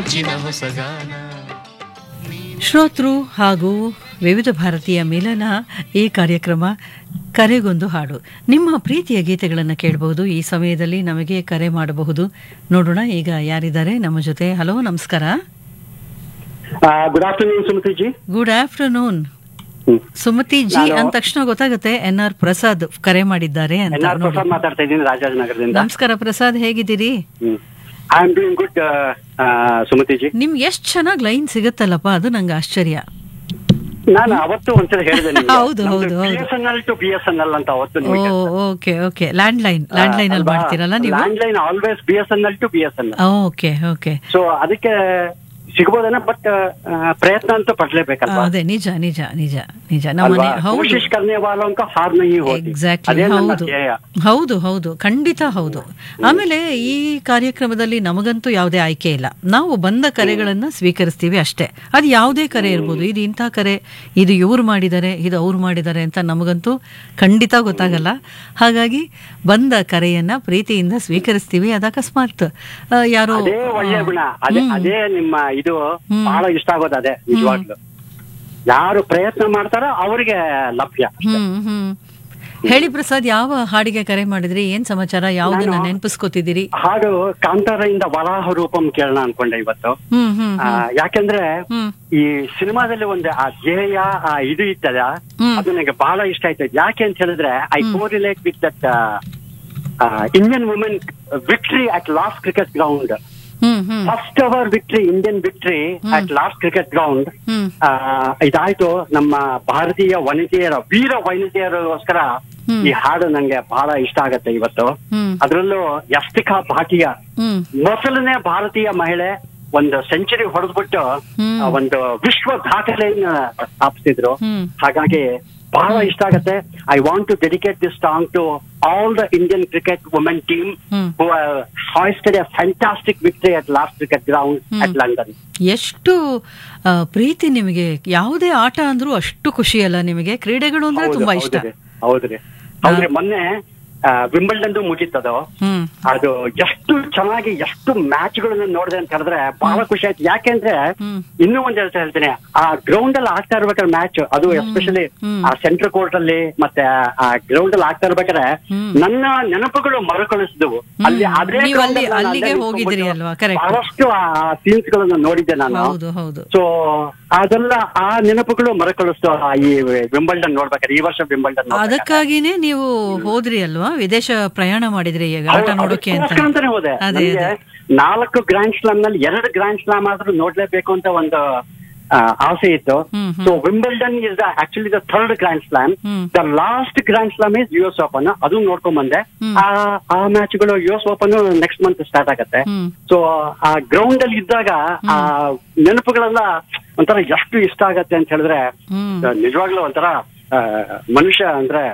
ಮಿಂಚಿನ ಹೊಸಗಾನ ಶ್ರೋತೃ ಹಾಗೂ ವಿವಿಧ ಭಾರತೀಯ ಮಿಲನ ಈ ಕಾರ್ಯಕ್ರಮ ಕರೆಗೊಂದು ಹಾಡು ನಿಮ್ಮ ಪ್ರೀತಿಯ ಗೀತೆಗಳನ್ನು ಕೇಳಬಹುದು ಈ ಸಮಯದಲ್ಲಿ ನಮಗೆ ಕರೆ ಮಾಡಬಹುದು ನೋಡೋಣ ಈಗ ಯಾರಿದ್ದಾರೆ ನಮ್ಮ ಜೊತೆ ಹಲೋ ನಮಸ್ಕಾರ good afternoon Sumathi ji good afternoon Sumathi ji ನಾನು- ಅಂದ ತಕ್ಷಣ ಗೊತ್ತಾಗುತ್ತೆ ಎನ್ ಆರ್ ಪ್ರಸಾದ್ ಕರೆ ಮಾಡಿದ್ದಾರೆ ಅಂತ ಎನ್ ಆರ್ ನೋಡಿ. ಪ್ರಸಾದ್ ಮಾತಾಡ್ತಾ ಇದ್ದೀನಿ ರಾಜಾಜನಗರದಿಂದ ನಮಸ್ಕಾರ ಪ್ರಸಾದ್ ಹೇಗಿದ್ದೀರಿ I am doing good Sumathi ji ನಿಮ್ಗೆ ಎಷ್ಟು ಚೆನ್ನಾಗಿ ಲೈನ್ ಸಿಗುತ್ತಲ್ಲಪ್ಪ ಅದು ನಂಗೆ ಆಶ್ಚರ್ಯ ನಾನು ಅವತ್ತು ಒಂದ್ಸಲ ಹೇಳಿದೆ ಹೌದು, ಹೌದು, ಹೌದು. B S N L to B S N L ಅಂತ ಅವತ್ತು oh okay okay landline landline ಅಲ್ಲಿ ಮಾಡ್ತೀರಲ್ಲ ನೀವು landline always B S N L to B S N L okay okay so ಅದಕ್ಕೆ ಸಿಗ್ಬೋದೇನ but ಪ್ರಯತ್ನ ಅಂತೂ ಪಡ್ಲೇಬೇಕಲ್ವಾ ಅದೇ ನಿಜ ನಿಜ ನಿಜ ನಿಜ ನಮ್ಮನೆ ಅಲ್ವಾ ಹೌದು ಕೋಶಿಶ್ ಕರ್ನೆ ವಾಲೋं का हार नहीं होती ಎಕ್ಸಾಕ್ಟ್ಲಿ ಅದೇ ನನ್ನ ಹೌದು ಧ್ಯೇಯ ಹೌದು ಹೌದು ಖಂಡಿತ ಹೌದು ಆಮೇಲೆ ಈ ಕಾರ್ಯಕ್ರಮದಲ್ಲಿ ನಮಗಂತೂ ಯಾವುದೇ ಆಯ್ಕೆ ಇಲ್ಲ ನಾವು ಬಂದ ಕರೆಗಳನ್ನ ಸ್ವೀಕರಿಸ್ತೀವಿ ಅಷ್ಟೇ ಅದು ಯಾವುದೇ ಕರೆ ಇರ್ಬೋದು ಇದು ಇಂಥ ಕರೆ ಇದು ಇವ್ರು ಮಾಡಿದ್ದಾರೆ ಇದು ಅವ್ರು ಮಾಡಿದ್ದಾರೆ ಅಂತ ನಮಗಂತೂ ಖಂಡಿತ ಗೊತ್ತಾಗಲ್ಲ ಹಾಗಾಗಿ ಬಂದ ಕರೆಯನ್ನ ಪ್ರೀತಿಯಿಂದ ಸ್ವೀಕರಿಸ್ತೀವಿ ಅದು ಅಕಸ್ಮಾತ್ ಆ, ಯಾರೋ ಅದೇ ಒಳ್ಳೆ ಗುಣ ಅದೇ ಅದೇ ನಿಮ್ಮ ಇದು ಬಹಳ ಇಷ್ಟ ಆಗೋದು ಅದೇ ನಿಜವಾಗ್ಲು ಯಾರು ಪ್ರಯತ್ನ ಮಾಡ್ತಾರೋ ಅವ್ರಿಗೆ ಲಭ್ಯ ಹ್ಮ್ ಹ್ಮ್ ಹೇಳಿ ಪ್ರಸಾದ್ ಯಾವ ಹಾಡಿಗೆ ಕರೆ ಮಾಡಿದ್ರಿ ಏನ್ ಸಮಾಚಾರ ಯಾವ್ದನ್ನ ನಾನು- ನೆನಪಿಸ್ಕೋತಿದ್ದೀರಿ ಹಾಡು ಕಾಂತಾರದಿಂದ ವರಾಹ ರೂಪಂ ಕೇಳೋಣ ಅನ್ಕೊಂಡೆ ಇವತ್ತು ಹ್ಮ್ ಹ್ಮ್ ಆ, ಯಾಕಂದ್ರೆ ಹ್ಮ್ ಈ ಸಿನಿಮಾದಲ್ಲಿ ಒಂದು ಆ ಧ್ಯೇಯ ಆ ಇದು ಇತ್ತದ ಹ್ಮ್. ಅದು ನನಗೆ ಬಹಳ ಇಷ್ಟ ಆಯ್ತು ಯಾಕೆ ಅಂತ ಹೇಳಿದ್ರೆ I correlate with that Indian women victory at last cricket ground hmm hmm first our victory Indian victory at last cricket ground hmm ಆ, ಇದಾಯ್ತು ನಮ್ಮ ಭಾರತೀಯ ವನಿತೆಯರ ವೀರ ವನಿತೆಯರಿಗೋಸ್ಕರ ಹ್ಮ್. ಈ ಹಾಡು ನಂಗೆ ಬಹಳ ಇಷ್ಟ ಆಗತ್ತೆ ಇವತ್ತು ಹ್ಮ್ ಅದ್ರಲ್ಲೂ ಯಸ್ತಿಕಾ ಭಾಟಿಯ ಹ್ಮ್ ಮೊದಲನೇ ಭಾರತೀಯ ಮಹಿಳೆ ಒಂದು ಸೆಂಚುರಿ ಹೊಡೆದ್ಬಿಟ್ಟು ಹ್ಮ್. ಆ, ಒಂದು ವಿಶ್ವ ದಾಖಲೆಯನ್ನ ಸ್ಥಾಪಿಸಿದ್ರು ಹ್ಮ್. ಹಾಗಾಗಿ ಬಹಳ ಇಷ್ಟ ಆಗತ್ತೆ I want to dedicate this song to all the Indian cricket women team hmm. Who hoisted a fantastic victory at last cricket ground at London ಎಷ್ಟು ಆ, ಪ್ರೀತಿ ನಿಮಗೆ ಯಾವುದೇ ಆಟ ಅಂದ್ರೂ ಅಷ್ಟು ಖುಷಿ ಅಲ್ಲ ನಿಮಗೆ ಕ್ರೀಡೆಗಳು ಅಂದ್ರೆ ಹೌದು, ತುಂಬಾ ಇಷ್ಟ ಹೌದ್ರಿ, ಹೌದ್ರಿ ಹೌದ್ರಿ ಮೊನ್ನೆ ವಿಂಬಲ್ಡನ್ ಮುಗೀತದು ಹ್ಮ್ ಅದು ಎಷ್ಟು ಚೆನ್ನಾಗಿ ಎಷ್ಟು ಮ್ಯಾಚ್ ಗಳನ್ನ ನೋಡಿದೆ ಅಂತ ಹೇಳಿದ್ರೆ ಬಹಳ ಖುಷಿ ಆಯ್ತು ಯಾಕೆಂದ್ರೆ ಹ್ಮ್. ಇನ್ನೂ ಒಂದ್ ಹೇಳ್ತಾ ಹೇಳ್ತೀನಿ ಆ ಗ್ರೌಂಡ್ ಅಲ್ಲಿ ಆಗ್ತಾ ಇರ್ಬೇಕಾದ್ರೆ ಮ್ಯಾಚ್ ಅದು ಎಸ್ಪೆಷಲಿ ಹ್ಮ್. ಆ ಸೆಂಟ್ರಲ್ ಕೋರ್ಟ್ ಅಲ್ಲಿ ಮತ್ತೆ ಆ ಗ್ರೌಂಡ್ ಅಲ್ಲಿ ಆಗ್ತಾ ಇರ್ಬೇಕಾದ್ರೆ ಹ್ಮ್. ನನ್ನ ನೆನಪುಗಳು ಮರುಕಳಿಸಿದವು ಅಲ್ಲಿ ಅದೇ ನೀವು ground ಅಲ್ಲಿ- ಅಲ್ಲಿ ನಾನು ಅಲ್ಲಿಗೆ ಅಲ್ಲೇ ಹೋಗಿದ್ದೀರಿ ನಿಂತ್ಕೊಂಡ್ಬಿಟ್ಟು ಅಲ್ವಾ? Correct. ಬಹಳಷ್ಟು ಆ ಸೀನ್ಸ್ ಗಳನ್ನ ನೋಡಿದ್ದೆ ನಾನು ಹೌದು ಹೌದು ಸೊ ಅದೆಲ್ಲ ಆ ನೆನಪುಗಳು ಮರುಕಳಿಸ್ತು ಆ ಈ ವಿಂಬಲ್ಡನ್ ನೋಡ್ಬೇಕಾದ್ರೆ ಈ ವರ್ಷ ವಿಂಬಲ್ಡನ್ ಅದಕ್ಕಾಗಿನೇ ನೀವು ಹೋದ್ರಿ ಅಲ್ವಾ ವಿದೇಶ ಪ್ರಯಾಣ ಮಾಡಿದ್ರಿ ಈಗ ಆಟ ಹೌದು, ನೋಡೋಕೆ ಅಂತ ಅದಕ್ಕೋಸ್ಕರ ಅಂತಾನೆ ಹೋದೆ ಅದೇ ನನ್ಗೆ ಅದೇ ನಾಲ್ಕು ಗ್ರ್ಯಾಂಡ್ ಸ್ಲಾಮ್ ನಲ್ಲಿ ಎರಡು ಗ್ರ್ಯಾಂಡ್ ಸ್ಲಾಮ್ ಆದ್ರೂ ನೋಡ್ಲೇಬೇಕು ಅಂತ ಒಂದು ಆ, ಆಸೆ ಇತ್ತು hmm, hmm. So Wimbledon is the actually the third grand slam hmm. The last grand slam is U S open ಅದು ನೋಡ್ಕೊಂಡ್ ಬಂದೆ ಹ್ಮ್. ಆ ಆ ಮ್ಯಾಚ್ಗಳು U S open next month start ಆಗತ್ತೆ ಹ್ಮ್ ಸೊ ಆ ಗ್ರೌಂಡ್ ಅಲ್ಲಿ ಇದ್ದಾಗ ಆ ನೆನಪುಗಳೆಲ್ಲ ಒಂಥರ ಎಷ್ಟು ಇಷ್ಟ ಆಗತ್ತೆ ಅಂತ ಹೇಳಿದ್ರೆ ಹ್ಮ್ ನಿಜವಾಗ್ಲೂ ಒಂಥರ ಆ, ಮನುಷ್ಯ ಅಂದ್ರೆ